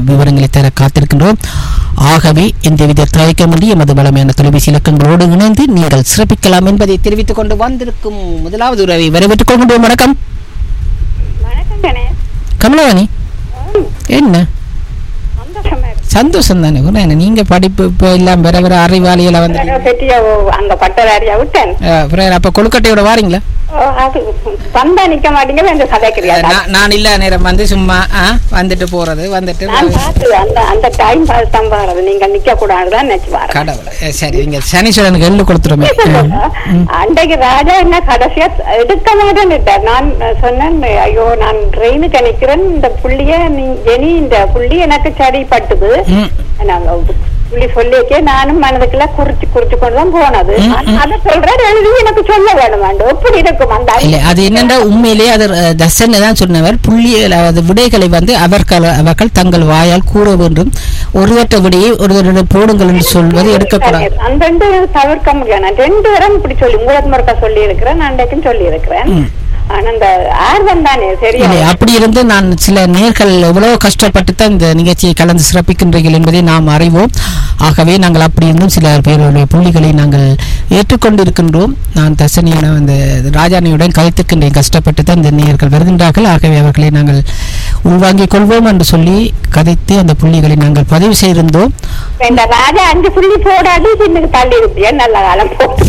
விவரங்களை தர காத்திருக்கின்றோம் ஆகவே எந்தவித தயக்கமின்றி எமது வளமையான தொலைபேசி இலக்கங்களோடு இணைந்து நீங்கள் சிறப்பிக்கலாம் என்பதை தெரிவித்துக் கொண்டு வந்திருக்கும் முதலாவது உறவை வரவேற்றுக் கொள்கின்றோம் வணக்கம் வணக்கம் கணேஷ் கமலவாணி என்ன சந்தோஷமா இருக்கு சந்தோஷம் தானே உடனே என்ன நீங்க படிப்பு இப்போ எல்லாம் வர வர அறிவாளியில வந்து பெட்டியா அங்க பட்டதாரியா விட்டேன் அப்ப கொழுக்கட்டையோட வாரீங்களா ஓ, அது வந்தா நிக்க மாட்டீங்க இந்த கதைக்கிறியா நான் நான் இல்ல நேரம் வந்து சும்மா ஆ, வந்துட்டு போறது வந்துட்டு நான் பார்த்து அந்த அந்த டைம் பார்த்து தான் பாருது நீங்க நிக்க கூடாதுதான் நினைச்சு பாரு கடவுள் ஏ, சரி இங்க சனீஸ்வரனுக்கு எள்ளு கொடுத்துருமே அன்றைக்கு ராஜா என்ன கடைசியா எடுக்க மாட்டேன்னுட்டார் நான் சொன்னேன் ஐயோ நான் ட்ரெயினுக்கு நிக்கிறேன் இந்த புள்ளிய நீ ஜெனி இந்த புள்ளி எனக்கு சரி பட்டுது ம். நாங்க புள்ளி சொல்லிக்கே நானும் மனதுக்குள்ள குறிச்சு குறிச்சு கொண்டு தான் போனது ஆனா அதை சொல்றாரு எழுதி எனக்கு சொல்ல வேணுமாண்டு எப்படி இருக்கும் அந்த இல்ல அது என்னென்றா உண்மையிலேயே அது அஹ், தசன் தான் சொன்னவர் புள்ளி அதாவது விடைகளை வந்து அவர்கள் அவர்கள் தங்கள் வாயால் கூற வேண்டும் ஒருவற்ற விடையை ஒருவருடைய போடுங்கள் என்று சொல்வது எடுக்கக்கூடாது அந்த ரெண்டு தவிர்க்க முடியாது நான் ரெண்டு தரம் இப்படி சொல்லி மூலத்து முறக்க சொல்லி இருக்கிறேன் நான் அன்றைக்கும் சொல்லி இருக்கிறேன் ஆனா அந்த ஆர்வம் தானே சரியா இல்லை அப்படி இருந்து நான் சில நேர்கள் எவ்வளவு கஷ்டப்பட்டு தான் இந்த நிகழ்ச்சியை கலந்து சிறப்பிக்கின்றீர்கள் என்பதை நாம் அறிவோம் ஆகவே நாங்கள் அப்படி இருந்தும் சில பேருடைய புள்ளிகளை நாங்கள் ஏற்றுக்கொண்டிருக்கின்றோம் நான் தசனியான அந்த ராஜானியுடன் கதைத்துக்கின்றேன் கஷ்டப்பட்டு தான் இந்த நேர்கள் வருகின்றார்கள் ஆகவே அவர்களை நாங்கள் உள்வாங்கிக் கொள்வோம் என்று சொல்லி கதைத்து அந்த புள்ளிகளை நாங்கள் பதிவு செய்திருந்தோம் இப்ப இந்த ராஜா அஞ்சு புள்ளி போடாது பின்னுக்கு தள்ளி இருப்பியா நல்ல காலம் போட்டு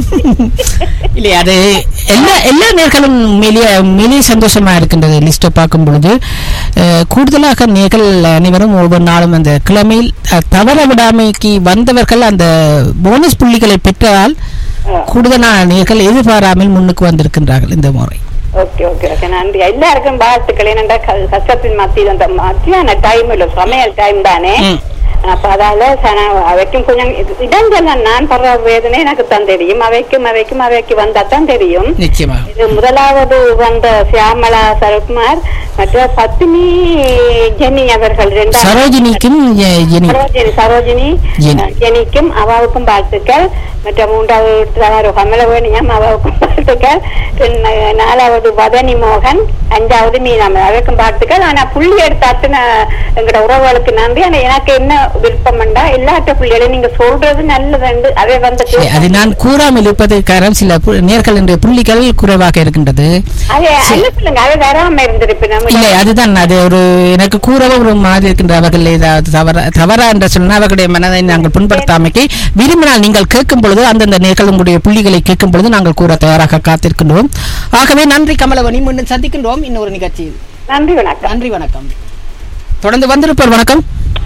இல்லை அது எல்லா எல்லா நேர்களும் மேலே மேலே சந்தோஷமா இருக்கின்றது லிஸ்ட்டை பார்க்கும் பொழுது அஹ், கூடுதலாக நேர்கள் அனைவரும் ஒவ்வொரு நாளும் அந்த கிழமையில் அஹ், தவற விடாமைக்கு வந்தவர்கள் அந்த போனஸ் புள்ளிகளை பெற்றால் கூடுதலான நேர்கள் எதிர்பாராமல் முன்னுக்கு வந்திருக்கின்றார்கள் இந்த முறை ஓகே ஓகே ஓகே நன்றி எல்லாருக்கும் வாழ்த்துக்கள் என்னண்டா க- கஷ்டத்தின் மத்தியில் அந்த மத்தியான டைம் இல்ல சமையல் டைம் தானே ம். அப்ப அதால சன- அவைக்கும் கொஞ்சம் இது- இடங்கள் நான் படுற வேதனை எனக்கு தான் தெரியும் அவைக்கும் அவைக்கும் அவைக்கு வந்தா தான் தெரியும் நிச்சயமாக இது முதலாவது வந்த சியாமலா சரத்குமார் மற்ற பத்தினி ஜெனி அவர்கள் ரெண்டாவது சரோஜினிக்கும் எ- ஜெனி சரோஜினி சரோஜினி ஜெனி. அஹ், ஜெனிக்கும் அவாவுக்கும் வாழ்த்துக்கள் மற்ற மூன்றாவது இடத்துல கமலவேணியம் அவாவுக்கும் வாழ்த்துக்கள் பின்ன நாலாவது வதனி மோகன் அஞ்சாவது மீனாம அவருக்கும் வாழ்த்துக்கள் ஆனா புள்ளி எடுத்த அத்தனை எங்களோட உறவுகளுக்கு நன்றி ஆனா எனக்கு என்ன விருப்பம்ண்டா எல்லாத்த புள்ளிகளையும் நீங்க சொல்றது நல்லதுண்டு அதே வந்து சரி, அது நான் கூறாமல் இருப்பதற்கு காரணம் சில பு- நேர்கள் என்ற புள்ளிகள் குறைவாக இருக்கின்றது அதே அல்ல சொல்லுங்க அது வராம இருந்திருப்பு நம்ம இல்லை அதுதான் அது ஒரு எனக்கு கூறவும் ஒரு மாதிரி இருக்கின்ற அவர்கள் ஏதாவது தவறா தவறா என்று சொன்னால் அவர்களுடைய மனதை நாங்கள் புண்படுத்தாமைக்கு விரும்பினால் நீங்கள் கேட்கும் பொழுது அந்தந்த நேர்கள் உங்களுடைய புள்ளிகளை கேட்கும் பொழுது நாங்கள் கூற தயாராக காத்திருக்கின்றோம் ஆகவே நன்றி கமலவணி மீண்டும் சந்திக்கின்றோம் இன்னொரு நிகழ்ச்சியில் நன்றி வணக்கம் நன்றி வணக்கம் தொடர்ந்து வந்திருப்பார் வணக்கம்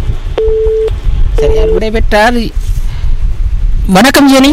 சரி அவர் விடைபெற்றார் வணக்கம் ஜெனி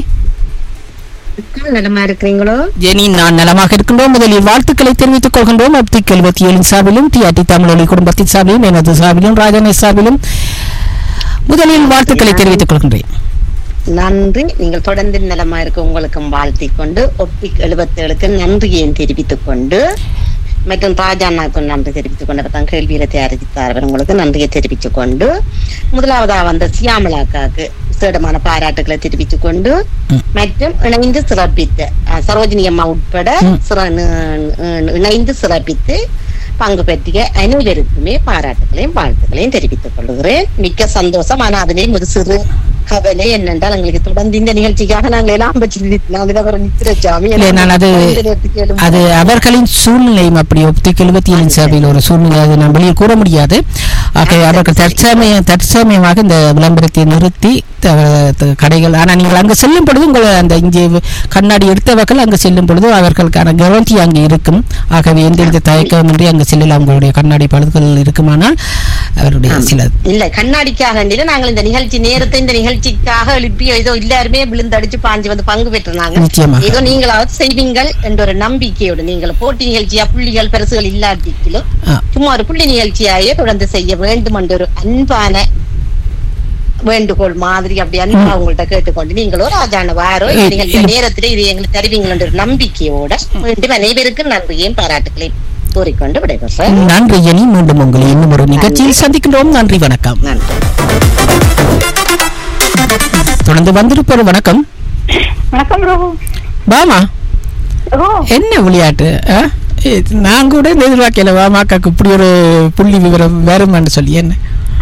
நலமா இருக்கிறீங்களோ ஜெனி நான் நலமாக இருக்கின்றோம் முதலில் வாழ்த்துக்களை தெரிவித்துக் கொள்கின்றோம் அப்திக் எழுபத்தி ஏழின் சார்பிலும் டிஆர்டி தமிழொலி குடும்பத்தின் சார்பிலும் எனது சார்பிலும் ராஜனை சார்பிலும் முதலில் வாழ்த்துக்களை தெரிவித்துக் கொள்கின்றேன் நன்றி நீங்கள் தொடர்ந்து நலமா இருக்க உங்களுக்கும் வாழ்த்திக் கொண்டு ஒப்பிக் எழுபத்தேழுக்கு நன்றியையும் தெரிவித்துக் கொண்டு மற்றும் ராஜாண்ணாக்கும் நன்றி தெரிவித்துக் கொண்டு அவர் தான் கேள்வியில தயாரித்தார் அவர் உங்களுக்கு நன்றியை தெரிவித்துக் கொண்டு முதலாவதா வந்த சியாமலாக்காக்கு விசேடமான பாராட்டுகளை தெரிவித்துக் கொண்டு ம். மற்றும் இணைந்து சிறப்பித்த அஹ், சரோஜினி அம்மா உட்பட ம். சிற- நி- இணைந்து சிறப்பித்து பங்கு பெற்றிய அனைவருக்குமே பாராட்டுகளையும் வாழ்த்துக்களையும் தெரிவித்துக் கொள்கிறேன் மிக்க சந்தோஷம் ஆனா அதிலேயும் ஒரு சிறு கவலை என்னென்றால் எங்களுக்கு தொடர்ந்து இந்த நிகழ்ச்சிக்காக நாங்கள் எல்லாம் நித்திரச்சாமி இல்லை நான் அது அது அவர்களின் சூழ்நிலையும் அப்படி ஒப்திக் எழுபத்தி ஏழின் சார்பில் ஒரு சூழ்நிலை அது நான் வெளியே கூற முடியாது ஆகவே அவர்கள் தற்சமய தற்சமயமாக இந்த விளம்பரத்தை நிறுத்தி த- த- கடைகள் ஆனால் நீங்கள் அங்கு செல்லும் பொழுது உங்கள் அந்த இங்கே கண்ணாடி எடுத்தவர்கள் அங்கு செல்லும் பொழுது அவர்களுக்கான கவர்த்தி அங்கே இருக்கும் ஆகவே எந்தவித தயக்கமின்றி அங்கு செல்லலாம் உங்களுடைய கண்ணாடி பழுதுகள் இருக்குமானால் அவருடைய சில இல்ல கண்ணாடிக்காக வேண்டியில நாங்கள் இந்த நிகழ்ச்சி நேரத்தை இந்த நிகழ்ச்சிக்காக எழுப்பி ஏதோ எல்லாருமே விழுந்தடிச்சு பாஞ்சு வந்து பங்கு பெற்றிருந்தாங்க நிச்சயமாக. ஏதோ நீங்களாவது செய்வீங்கள் என்ற ஒரு நம்பிக்கையோடு நீங்கள் போட்டி நிகழ்ச்சியா புள்ளிகள் பரிசுகள் இல்லாட்டிக்கிலும் ஆ. சும்மா ஒரு புள்ளி நிகழ்ச்சியாயே தொடர்ந்து செய்ய வேண்டும் என்ற ஒரு அன்பான வேண்டுகோள் மாதிரி அப்படி அன்பா உங்கள்ட்ட கேட்டுக்கொண்டு நீங்களும் ராஜான வாரோ இந்த நிகழ்ச்சி நேரத்திலே இது எங்களுக்கு தருவீங்கள் என்ற ஒரு நம்பிக்கையோட மீண்டும் அனைவருக்கும் நன்றியையும் பாராட்டுகளையும் கூறிக்கொண்டு விடைபெறேன் நன்றி ஜெனி மீண்டும் உங்களை இன்னும் ஒரு நிகழ்ச்சியில் சந்திக்கின்றோம் நன்றி வணக்கம் நன்றி தொடர்ந்து வந்திருப்போர் வணக்கம் வணக்கம் ரோஹு பாமா ஓ என்ன விளையாட்டு ஆ? ஏ, நான் கூட இந்த எதிர்பார்க்கல வாமாக்காக்கு இப்படி ஒரு புள்ளி விவரம் வருமான்னு சொல்லி என்ன